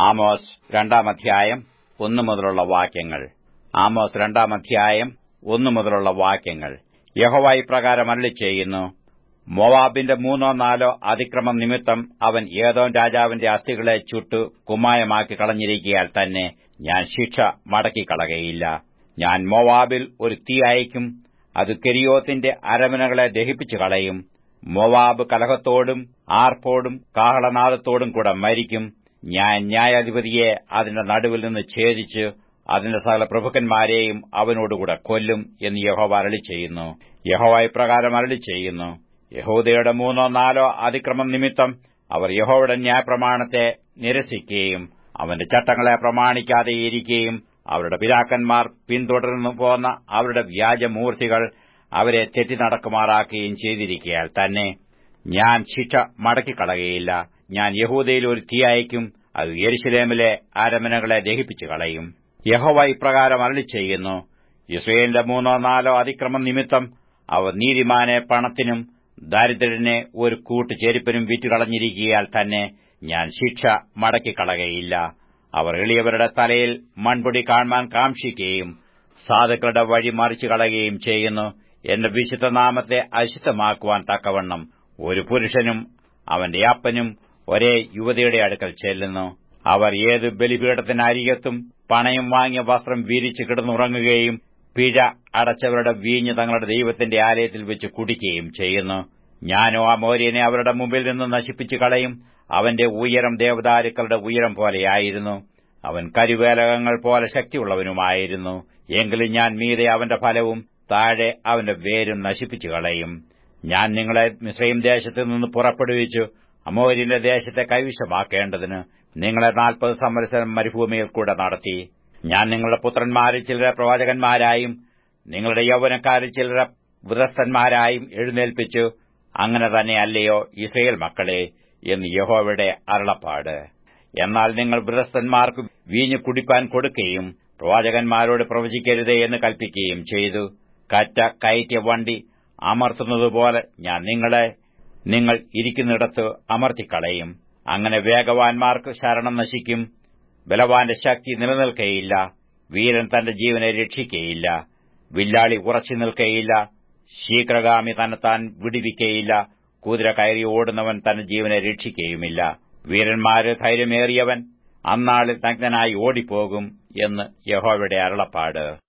Amos രണ്ടാം അധ്യായം ഒന്നു മുതലുള്ള വാക്യങ്ങൾ ആമോസ് രണ്ടാം അധ്യായം ഒന്നു മുതലുള്ള വാക്യങ്ങൾ യഹോവ ഇപ്രകാരം അരളി ചെയ്യുന്നു മോവാബിന്റെ മൂന്നോ നാലോ അതിക്രമം നിമിത്തം അവൻ ഏതോ രാജാവിന്റെ അസ്ഥികളെ ചുട്ടു കുമ്മായമാക്കി കളഞ്ഞിരിക്കയാൽ തന്നെ ഞാൻ ശിക്ഷ മടക്കിക്കളകയില്ല ഞാൻ മോവാബിൽ ഒരു തീ അയക്കും അത് കെരിയോത്തിന്റെ അരമനകളെ ദഹിപ്പിച്ചു കളയും മോവാബ് കലഹത്തോടും ആർപ്പോടും കാഹളനാദത്തോടും കൂടെ മരിക്കും ഞാൻ ന്യായാധിപതിയെ അതിന്റെ നടുവിൽ നിന്ന് ഛേദിച്ച് അതിന്റെ സകല പ്രഭുക്കന്മാരെയും അവനോടുകൂടെ കൊല്ലും എന്ന് യഹോവ അരളി ചെയ്യുന്നു യഹോവ ഇപ്രകാരം അരളി ചെയ്യുന്നു യഹൂദയുടെ മൂന്നോ നാലോ അതിക്രമം നിമിത്തം അവർ യഹോവയുടെ ന്യായപ്രമാണത്തെ നിരസിക്കുകയും അവന്റെ ചട്ടങ്ങളെ പ്രമാണിക്കാതെയിരിക്കുകയും അവരുടെ പിതാക്കന്മാർ പിന്തുടർന്നു പോന്ന അവരുടെ വ്യാജമൂർത്തികൾ അവരെ തെറ്റി നടക്കുമാറാക്കുകയും ചെയ്തിരിക്കയാൽ തന്നെ ഞാൻ ശിക്ഷ മടക്കിക്കളകയില്ല ഞാൻ യഹൂദയിൽ ഒരു തീ അയക്കും അത് യെരുശലേമിലെ അരമനകളെ ദഹിപ്പിച്ചു കളയും യഹോവ ഇപ്രകാരം അരളി ചെയ്യുന്നു ഇസ്രയേലിന്റെ മൂന്നോ നാലോ അതിക്രമം നിമിത്തം അവർ നീതിമാനെ പണത്തിനും ദാരിദ്ര്യനെ ഒരു കൂട്ട് ചെരുപ്പിനും വിറ്റുകളഞ്ഞിരിക്കയാൽ തന്നെ ഞാൻ ശിക്ഷ മടക്കിക്കളകയില്ല അവർ എളിയവരുടെ തലയിൽ മൺപൊടി കാണുവാൻ കാക്ഷിക്കുകയും സാധുക്കളുടെ വഴി മറിച്ചു കളയുകയും ചെയ്യുന്നു എന്റെ വിശുദ്ധനാമത്തെ അശുദ്ധമാക്കുവാൻ തക്കവണ്ണം ഒരു പുരുഷനും അവന്റെ അപ്പനും ഒരേ യുവതിയുടെ അടുക്കൽ ചെല്ലുന്നു അവർ ഏത് ബലിപീഠത്തിനരികത്തും പണയം വാങ്ങിയ വസ്ത്രം വീരിച്ചു കിടന്നുറങ്ങുകയും പിഴ അടച്ചവരുടെ വീഞ്ഞ് തങ്ങളുടെ ദൈവത്തിന്റെ ആലയത്തിൽ വെച്ച് കുടിക്കുകയും ചെയ്യുന്നു ഞാനോ ആ മോര്യനെ അവരുടെ മുമ്പിൽ നിന്ന് നശിപ്പിച്ചു കളയും അവന്റെ ഉയരം ദേവദാരുക്കളുടെ ഉയരം പോലെയായിരുന്നു അവൻ കരുവേലകങ്ങൾ പോലെ ശക്തിയുള്ളവനുമായിരുന്നു എങ്കിലും ഞാൻ മീതെ അവന്റെ ഫലവും താഴെ അവന്റെ വേരും നശിപ്പിച്ചു കളയും ഞാൻ നിങ്ങളെ മിശ്രയും ദേശത്തു നിന്ന് പുറപ്പെടുവിച്ചു അമോരിന്റെ ദേശത്തെ കൈവശമാക്കേണ്ടതിന് നിങ്ങളെ നാൽപ്പത് സംവത്സരം മരുഭൂമിയിൽ കൂടെ നടത്തി ഞാൻ നിങ്ങളുടെ പുത്രന്മാരിൽ ചിലരെ പ്രവാചകന്മാരായും നിങ്ങളുടെ യൗവനക്കാരിൽ ചിലരെ വൃതസ്ഥന്മാരായും എഴുന്നേൽപ്പിച്ചു അങ്ങനെ തന്നെയല്ലയോ ഇസ്രയേൽ മക്കളെ എന്ന് യഹോവയുടെ അരുളപ്പാട് എന്നാൽ നിങ്ങൾ വൃതസ്ഥന്മാർക്ക് വീഞ്ഞു കുടിപ്പാൻ കൊടുക്കുകയും പ്രവാചകന്മാരോട് പ്രവചിക്കരുതേ എന്ന് കൽപ്പിക്കുകയും ചെയ്തു കറ്റ കയറ്റിയ വണ്ടി അമർത്തുന്നതുപോലെ ഞാൻ നിങ്ങളെ നിങ്ങൾ ഇരിക്കുന്നിടത്ത് അമർത്തിക്കളയും അങ്ങനെ വേഗവാൻമാർക്ക് ശരണം നശിക്കും ബലവാന്റെ ശക്തി നിലനിൽക്കയില്ല വീരൻ തന്റെ ജീവനെ രക്ഷിക്കയില്ല വില്ലാളി ഉറച്ചു നിൽക്കയില്ല ശീഘ്രഗാമി തന്നെത്താൻ വിടിവിക്കയില്ല കുതിര കയറി ഓടുന്നവൻ തന്റെ ജീവനെ രക്ഷിക്കുകയുമില്ല വീരന്മാര് ധൈര്യമേറിയവൻ അന്നാളിൽ നഗ്നനായി ഓടിപ്പോകും എന്ന് യഹോവയുടെ അരുളപ്പാട്